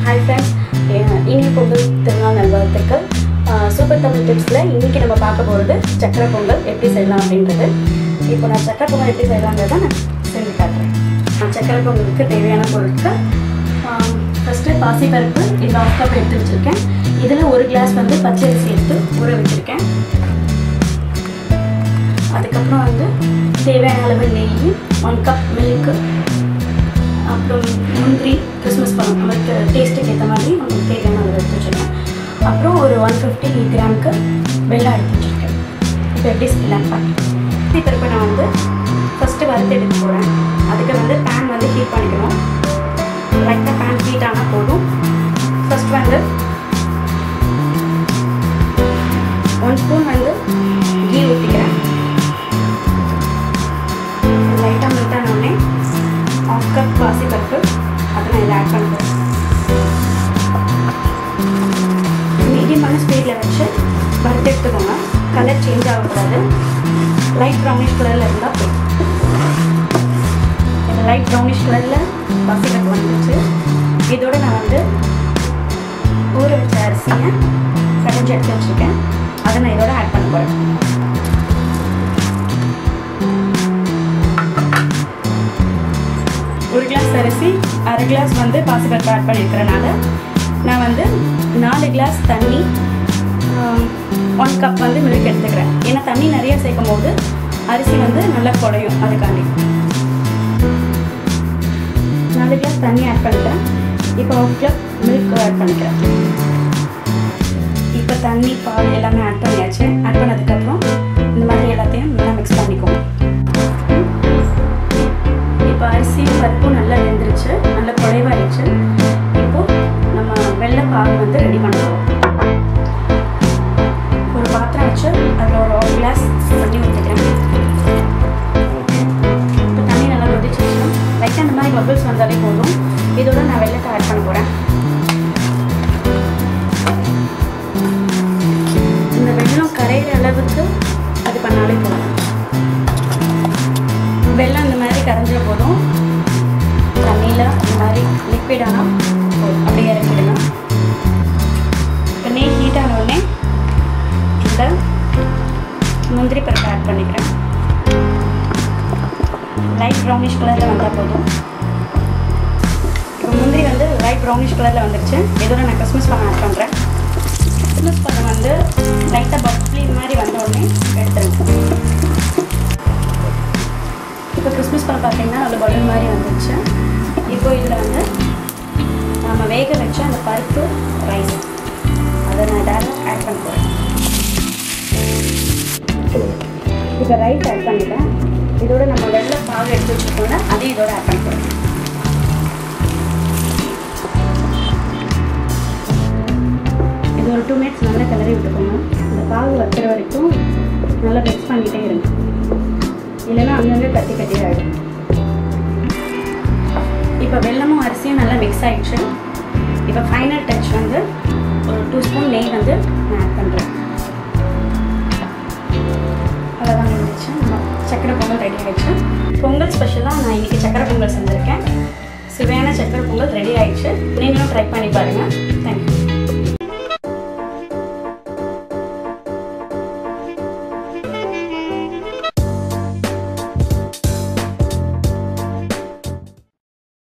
hi friends இனிய பொங்கல் திருநாள் நல்வாழ்த்துக்கள் அஹ், சூப்பர் தமிழ் டிப்ஸில் இன்றைக்கி நம்ம பார்க்க போகிறது சக்கரை பொங்கல் எப்படி செய்யலாம் அப்படின்றது இப்போ நான் சக்கரை பொங்கல் எப்படி செய்யலாங்கிறத நான் செஞ்சு காட்டுறேன் நான் சக்கரை பொங்கலுக்கு தேவையான பொருட்கள் ஃபஸ்ட்டு பாசிப்பருப்பு இது ஆஃப் கப் எடுத்து வச்சுருக்கேன் இதில் ஒரு கிளாஸ் வந்து பச்சரிசி எடுத்து ஊற வச்சுருக்கேன் அதுக்கப்புறம் வந்து தேவையான அளவு நெய் ஒன் கப் மில்க்கு அப்புறம் முந்திரி கிறிஸ்மஸ் பழம் நமக்கு டேஸ்ட்டுக்கு ஏற்ற மாதிரி நமக்கு தேவையான அளவு எடுத்து வச்சுருக்கேன் அப்புறம் ஒரு ஒன் ஃபிஃப்டி கிராமுக்கு வெள்ளம் எடுத்து வச்சுருக்கேன் இப்போ எப்படி செய்யலான்னு பார்க்கலாம் பருப்பு நான் வந்து ஃபஸ்ட்டு வறுத்து எடுத்து போகிறேன் அதுக்கு வந்து பேன் வந்து ஹீட் பண்ணிக்கணும் லைட்டாக பேன் ஹீட் ஆனால் போதும் ஃபஸ்ட் வந்து ஒன் ஸ்பூன் வந்து கீ ஊற்றிக்கிறேன் லைட்டாக மெல்ட் ஆனோடனே ஆஃப் கப் பாசி பருப்பு அதை நான் இதில் ஆட் பண்ணுறேன் மீடியமான ஸ்பீடில் வச்சு வறுத்து எடுத்துக்கோங்க கலர் சேஞ்ச் ஆகக்கூடாது லைட் ப்ரௌனிஷ் கலரில் இருந்தால் போதும் இந்த லைட் ப்ரௌனிஷ் கலரில் பாசி பருப்பு வந்துச்சு இதோட நான் வந்து ஊற வச்ச அரிசியை கடைஞ்சி எடுத்து வச்சுருக்கேன் அதை நான் இதோட ஆட் பண்ண போகிறேன் ஒரு கிளாஸ் அரிசி அரை கிளாஸ் வந்து பாசிப்பருப்பு ஆட் பண்ணியிருக்கிறனால நான் வந்து நாலு கிளாஸ் தண்ணி ஒன் கப் வந்து மில்க் எடுத்துக்கிறேன் ஏன்னா தண்ணி நிறைய சேர்க்கும் போது அரிசி வந்து நல்லா குறையும் அதுக்காண்டி நாலு கிளாஸ் தண்ணி ஆட் பண்ணிட்டேன் இப்போ ஒரு கப் மில்க் ஆட் பண்ணிக்கிறேன் இப்போ தண்ணி பால் எல்லாமே ஆட் பண்ணியாச்சு ஆட் பண்ணதுக்கப்புறம் இந்த மாதிரி எல்லாத்தையும் நல்லா மிக்ஸ் பண்ணிக்குவோம் இப்போ அரிசி பருப்பும் நல்லா வெந்துருச்சு நல்லா குறைவாயிடுச்சு இப்போ நம்ம வெள்ளை பால் வந்து ரெடி பண்ணுறோம் ஒரு பாத்திரம் வச்சு அதில் ஒரு ஒரு கிளாஸ் தண்ணி ஊற்றிக்கிறேன் இப்போ தண்ணி நல்லா கொதிச்சிச்சு லைட்டாக இந்த மாதிரி பபிள்ஸ் வந்தாலே போதும் இதோட நான் வெள்ளத்தை ஆட் பண்ண போகிறேன் இந்த வெள்ளம் கரையிற அளவுக்கு அது பண்ணாலே போதும் வெள்ளம் இந்த மாதிரி கரைஞ்ச போதும் தண்ணியில் இந்த மாதிரி லிக்விடானா போதும் அப்படியே இறக்கிடணும் இப்போ நெய் ஹீட் ஆன உடனே இந்த முந்திரி பருப்பு ஆட் பண்ணிக்கிறேன் லைட் ப்ரௌனிஷ் கலரில் வந்தால் போதும் இப்போ முந்திரி வந்து லைட் ப்ரௌனிஷ் கலரில் வந்துருச்சு இதோட நான் கிறிஸ்மஸ் பழம் ஆட் பண்ணுறேன் கிறிஸ்மஸ் பழம் வந்து லைட்டாக பப்ளி மாதிரி வந்த உடனே எடுத்துருங்க இப்போ கிறிஸ்மஸ் பழம் பார்த்தீங்கன்னா நல்ல பலூன் மாதிரி வந்துருச்சு இப்போ இதில் வந்து நம்ம வேக வச்ச அந்த பருப்பு ரைஸ் அதை நான் டேரக்ட் ஆட் பண்ண போகிறேன் இப்போ ரைஸ் ஆட் பண்ணிட்டேன் இதோட நம்ம வெள்ளை பாகு எடுத்து வச்சுருக்கோம்ல அதையும் இதோட ஆட் பண்ண போகிறேன் இது ஒரு டூ மினிட்ஸ் நல்லா கிளறி விட்டுக்கோங்க இந்த பாகு வைக்கிற வரைக்கும் நல்லா மிக்ஸ் பண்ணிகிட்டே இருங்க இல்லைன்னா அங்கங்கே கட்டி கட்டி ஆகிடும் இப்போ வெல்லமும் அரிசியும் நல்லா மிக்ஸ் ஆகிடுச்சு இப்போ ஃபைனல் டச் வந்து ஒரு டூ ஸ்பூன் நெய் வந்து நான் ஆட் பண்ணுறேன் அவ்வளோதான் முடிஞ்சிச்சு நம்ம சக்கரை பொங்கல் ரெடி ஆகிடுச்சு பொங்கல் ஸ்பெஷலாக நான் இன்றைக்கி சக்கரை பொங்கல் செஞ்சுருக்கேன் சுவையான சக்கரை பொங்கல் ரெடி ஆகிடுச்சு நீங்களும் ட்ரை பண்ணி பாருங்கள் தேங்க்யூ